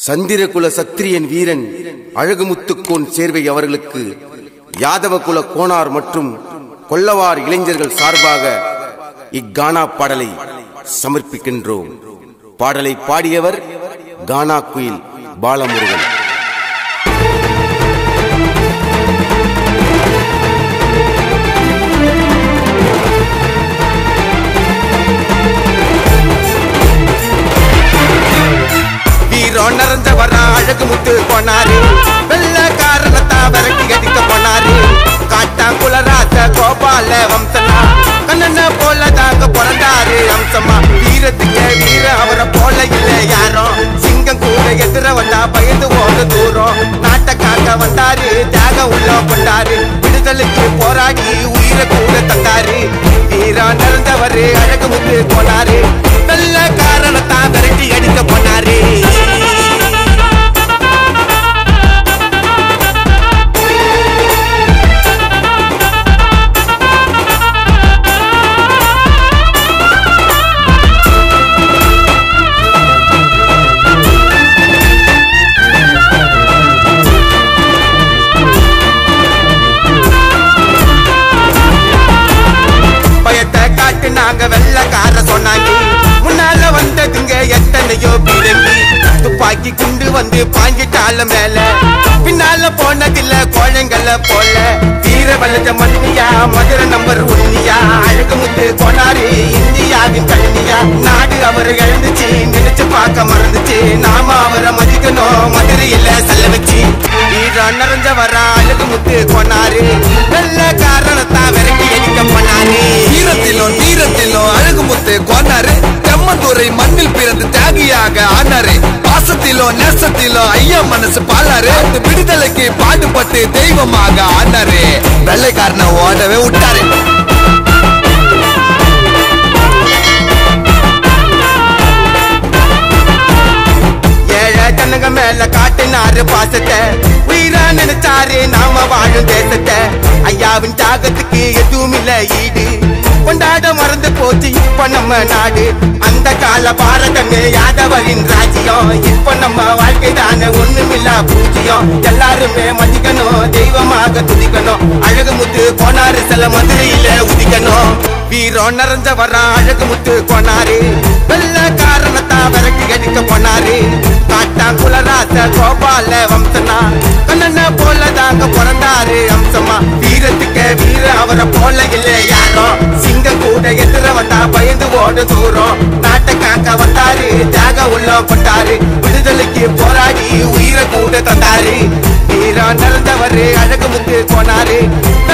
சந்திரகுல சத்திரியன் வீரன் அழகுமுத்துக்கோன் சேர்வை அவர்களுக்கு யாதவ குல கோனார் மற்றும் கொல்லவார் இளைஞர்கள் சார்பாக இக்கானா பாடலை சமர்ப்பிக்கின்றோம் பாடலை பாடியவர் கானா குயில் பாலமுருகன் வீரம் நிறைஞ்ச வர அழகு முத்து போனாரு வெள்ள காரணத்தா விரட்டி அடிக்க போனாரு காட்டாங்குள ராஜ கோபால வம்சனா கண்ணன போல தாங்க பிறந்தாரு அம்சமா வீரத்துக்கு வீர அவரை போல இல்ல யாரும் சிங்கம் கூட எதிர வந்தா பயந்து ஓட தூரம் நாட்டக்காக வந்தாரு தியாகம் உள்ள கொண்டாரு விடுதலுக்கு போராடி உயிரை கூட தந்தாரு வீரம் நிறைந்தவரு அழகு முத்து போனாரு நல்ல காரணத்தா விரட்டி அடிக்க போனாரு பயத்தை காட்டு நாங்க வெள்ளக்கார சொன்னாங்க முன்னால வந்ததுங்க எத்தனையோ பிறங்கி துப்பாக்கி குண்டு வந்து பாஞ்சிட்டால மேல பின்னால போனதில்ல கோழங்கள போல வீர வல்லஜ மண்ணியா மதுரை நம்பர் ஒன்னியா அழகு முத்து கொண்டாரு இந்தியாவின் கண்ணியா நாடு அவர் எழுந்துச்சு நினைச்சு பார்க்க மறந்துச்சு நாம அவரை மதிக்கணும் மதுரையில செல்ல வச்சு வீரம் நிறைஞ்ச வர அழகு முத்து கொண்டாரு நல்ல காரணத்தா விரட்டி அடிக்க பண்ணாரு வீரத்திலும் வீரத்திலும் அழகுமுத்து கொண்டாரு தெம்மந்துரை மண்ணில் பிறந்து தியாகியாக ஆனாரு பாசத்திலும் நேசத்திலும் ஐயா மனசு பாலாரு அந்த விடுதலைக்கு பாடுபட்டு தெய்வமாக ஆனாரு வெள்ளைக்காரனை ஓடவே விட்டாரு ஏழை ஜனங்க மேல காட்டினாரு பாசத்தை உயிரா நினைச்சாரு நாம வாழும் தேசத்தை ஐயாவின் தியாகத்துக்கு எதுவும் இல்ல ஈடு கொண்டாட மறந்து போச்சு இப்ப நம்ம நாடு அந்த கால பாரதமே யாதவரின் ராஜ்யம் இப்ப நம்ம வாழ்க்கை தானே ஒண்ணுமில்ல பூஜ்யம் எல்லாருமே மதிக்கணும் தெய்வமாக துதிக்கணும் அழகு முத்து போனாரு சில மதுரையில உதிக்கணும் வீரம் நிறைஞ்ச வர அழகு முத்து போனாரு வெள்ள காரணத்தா விரட்டி அடிக்க போனாரு காட்டாங்குள ராச கோபால வம்சனா கண்ணன போல தாங்க பிறந்தாரு அம்சமா வீரத்துக்கு வீர அவரை போல இல்ல யாரோ சிங்கம் கூட எதிர வந்தா பயந்து ஓட தூரம் நாட்டை காக்க வந்தாரு தியாக உள்ள கொண்டாரு விடுதலைக்கு போராடி உயிரை கூட தந்தாரு வீரம் நிறைந்தவரு அழகு முத்து போனாரு